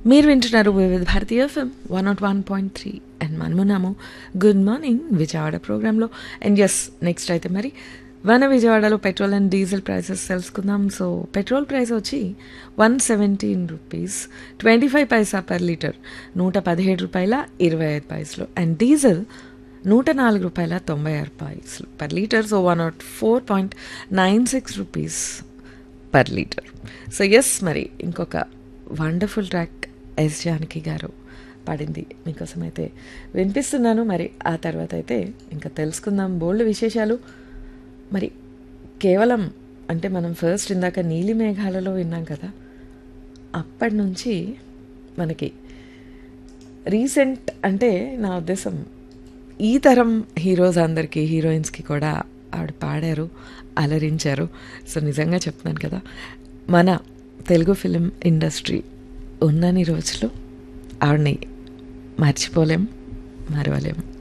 మీరు వింటున్నారు Vividh Bharati FM one not one point three and మనమున్నాము గుడ్ మార్నింగ్ విజయవాడ ప్రోగ్రాంలో అండ్ ఎస్ నెక్స్ట్ అయితే మరి మన విజయవాడలో పెట్రోల్ అండ్ డీజిల్ ప్రైసెస్ తెలుసుకుందాం సో పెట్రోల్ ప్రైస్ వచ్చి one seventeen rupees twenty five paisa per litre నూట పదిహేడు రూపాయల ఇరవై ఐదు పైసలు అండ్ డీజిల్ నూట నాలుగు రూపాయల తొంభై ఆరు పైసలు per litre so one not four point nine six rupees per litre so yes మరి ఇంకొక వండర్ఫుల్ ట్రాక్ ఎస్ జానకి గారు పాడింది మీకోసం అయితే వినిపిస్తున్నాను మరి ఆ తర్వాత అయితే ఇంకా తెలుసుకుందాం బోల్డ్ విశేషాలు మరి కేవలం అంటే మనం ఫస్ట్ ఇందాక నీలి మేఘాలలో విన్నాం కదా అప్పటి నుంచి మనకి రీసెంట్ అంటే నా ఉద్దేశం ఈ తరం హీరోస్ అందరికీ హీరోయిన్స్కి కూడా ఆవిడ పాడారు అలరించారు సో నిజంగా చెప్తున్నాను కదా మన తెలుగు ఫిలిం ఇండస్ట్రీ ఉన్నన్ని రోజులు ఆవిడని మర్చిపోలేం మరవలేం